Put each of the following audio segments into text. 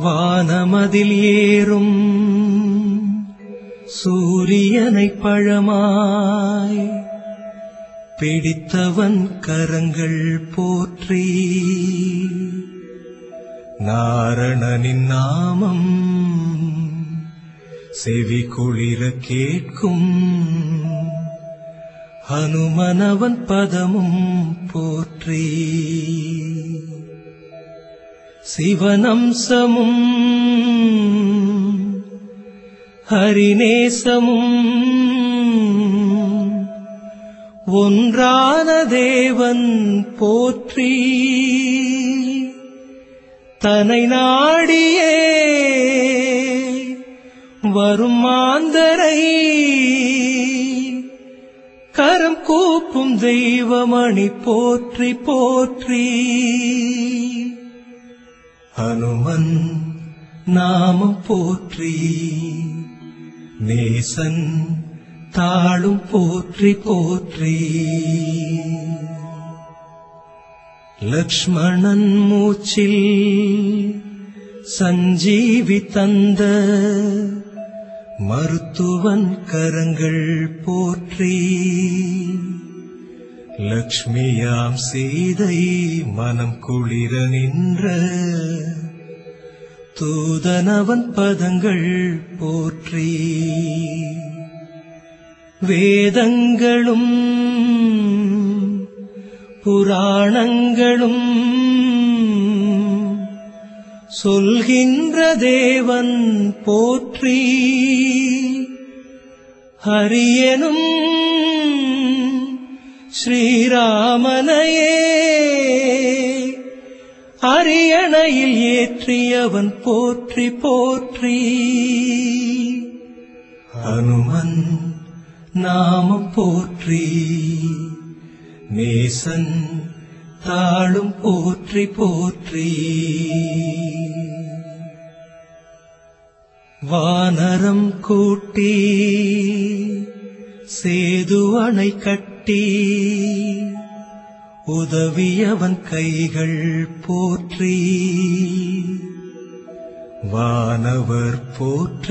வானமதில் ஏறும் சூரியனை பழமாய் பிடித்தவன் கரங்கள் போற்றி நாரணனின் நாமம் செவி குளிர கேட்கும் ஹனுமனவன் பதமும் போற்றி சிவனம்சமும் ஹரிநேசமும் ஒன்றான தேவன் போற்றி தனை நாடியே வரும் மாந்தரை கரம் கூப்பும் தெய்வமணி போற்றி போற்றி ஹனுமன் நாமம் போற்றி நேசன் தாளும் போற்றி போற்றி லக்ஷ்மணன் மூச்சில் சஞ்சீவி தந்த மருத்துவன் கரங்கள் போற்றி லக்ஷ்மியாம் சீதை மனம் குளிர நின்ற தூதனவன் பதங்கள் போற்றி வேதங்களும் புராணங்களும் சொல்கின்ற தேவன் போற்றி ஹரியனும் ஸ்ரீராமனையே அரியணையில் ஏற்றியவன் போற்றி போற்றி ஹனுமன் நாமம் போற்றி நேசன் தாளும் போற்றி போற்றி வானரம் கூட்டி சேது அணை கட்டி உதவியவன் கைகள் போற்றி வானவர் போற்ற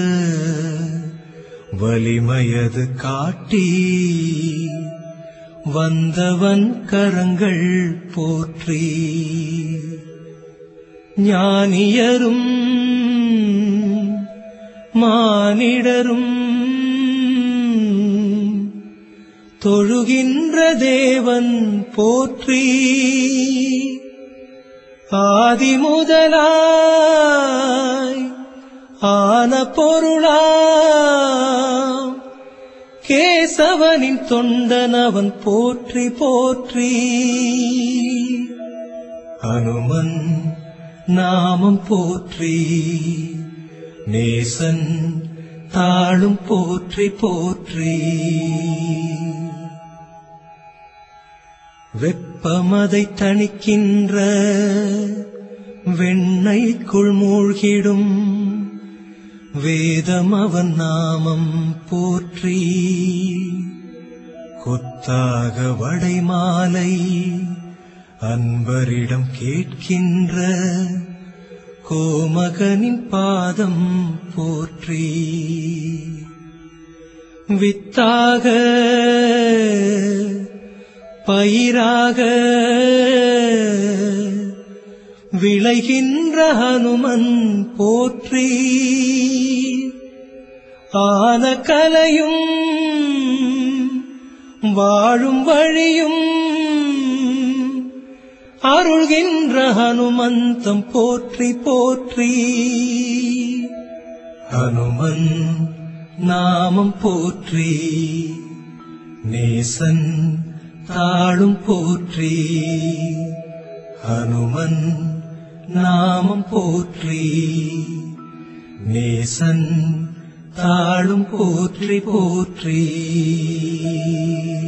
வலிமையது காட்டி வந்தவன் கரங்கள் போற்றி ஞானியரும் மானிடரும் தொழுகின்ற தேவன் போற்றி ஆதி முதலாய் ஆன பொருளாம் கேசவனின் தொண்டனவன் போற்றி போற்றி ஹனுமன் நாமம் போற்றி நேசன் தாளும் போற்றி போற்றி வெப்பமதை தணிக்கின்ற வெண்ணைக்குள் மூழ்கிடும் வேதம் அவன் நாமம் போற்றி கொத்தாக வடை மாலை அன்பரிடம் கேட்கின்ற கோமகனின் பாதம் போற்றி வித்தாக பயிராக விளைகின்ற ஹனுமன் போற்றி ஆன கலையும் வாழும் வழியும் அருள்கின்ற ஹனுமந்தம் போற்றி போற்றி ஹனுமன் நாமம் போற்றி நேசன் தாளும் போற்றி ஹனுமன் நாமம் போற்றி நேசன் தாளும் போற்றி போற்றி